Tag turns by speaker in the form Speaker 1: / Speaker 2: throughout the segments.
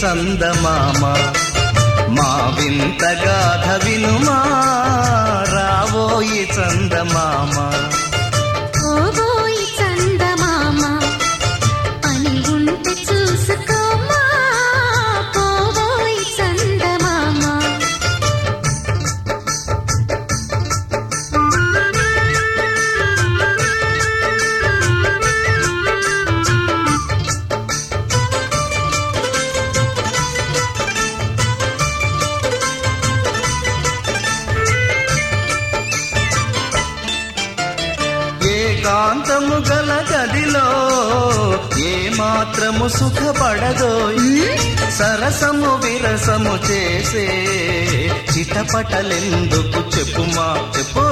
Speaker 1: చందమామ మా వింత గాథ వినుమా రావోయి చందమామ
Speaker 2: ఓబోయి చందమామ పని ఉంటే చూసుకోమా పోబోయి చందమామ
Speaker 1: ఏకాంతము గల గదిలో ఏ మాత్రము సుఖపడదో సరసము విరసము చేసే చిటపటలెందుకు చెప్పుమా చెప్పు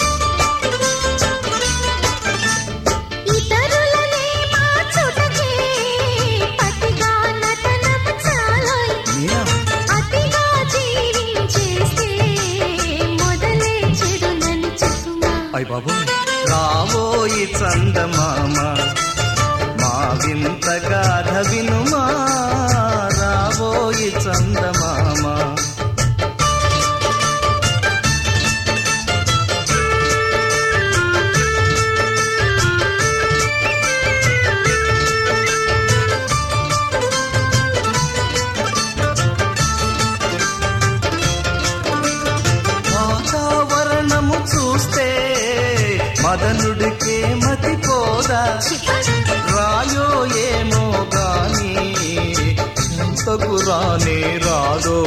Speaker 2: ఇతరులనే మార్చుటకే పతిగా నటనము చాలోయ్
Speaker 1: మీరా?
Speaker 2: అతిగా జీవించేస్తే మొదలే చెడునని చెప్పుమా
Speaker 1: అయ్ బాబు రావోయి చందమామ మా వింత గాథ వినుమా రావోయి చందమామ వాతావరణము చూస్తే మదనుడికే మతిపోదా రాయో ఏమో గాని చింతకు రానే రాదో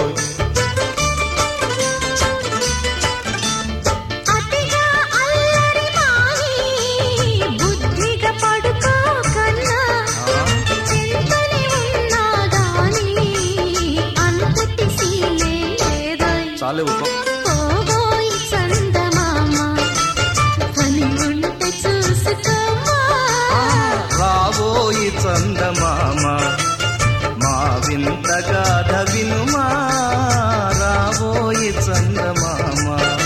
Speaker 2: అతిగా అల్లరి మాని బుద్ధిగా పడుకో కన్నా చింతని ఉన్నా గాని అంతటి సీనే లేదోయ్
Speaker 1: చాలు ఊకో.
Speaker 2: పోబోయి చందమామ పని ఉంటే చూసుకోమా
Speaker 1: రావోయి చందమామ మా వింత గాథ వినుమా రావోయి చందమామ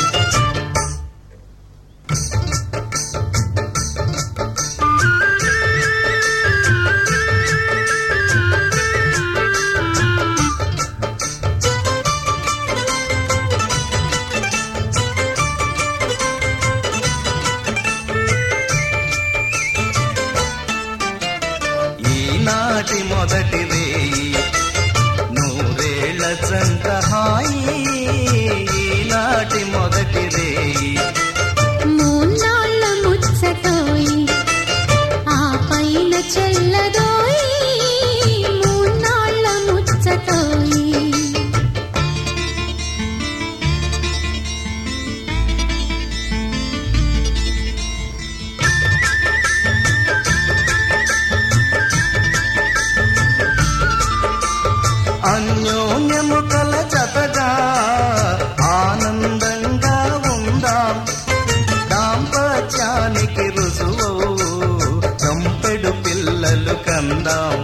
Speaker 1: ఈనాటి మొదటి రేయి నూరేళ్ల జంట హాయి ఈనాటి మొదటి రేయి
Speaker 2: మూన్నాళ్ళ ముచ్చటోయి ఆ పైన చెల్లదోయి మూన్నాళ్ళ ముచ్చటోయి
Speaker 1: అన్యోన్యము కల జతగా ఆనందంగా ఉందాం దాంపత్యానికి రుజువు చంపెడు పిల్లలు కందాం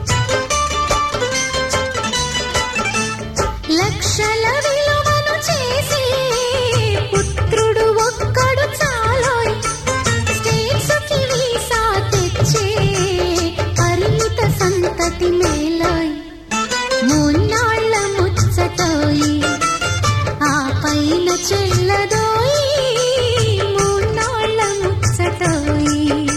Speaker 2: లక్షల విలువను చేసి పుత్రుడు ఒక్కడు చాలోయ్ స్టేట్స్కి వీసా తెచ్చే పరిమిత సంతతి మేలోయ్ మూన్నాళ్ళ ముచ్చటోయి ఆ పైన చెల్లదోయి మూన్నాళ్ళ ముచ్చటోయి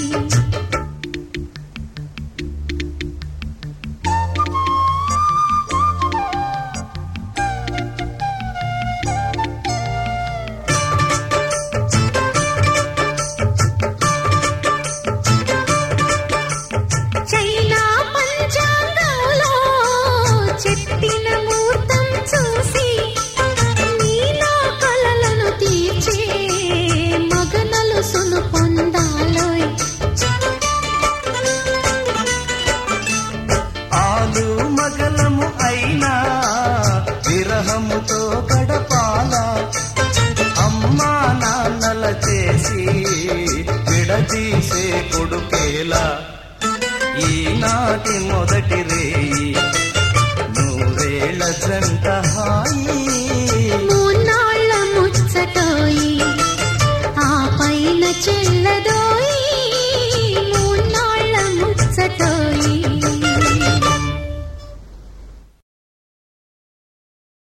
Speaker 2: చైనా పంచాంగంలో చెప్పిన ముహూర్తం చూసి నీలో కలలను తీర్చే మగనలు సును పొందాలోయ్
Speaker 1: ఆలు మగలము అయినా విరహముతో గడపాల అమ్మా నాన్నల చేసి విడదీసే కొడుకేలా ఈనాటి మొదటి రేయి నూరేళ్ల జంట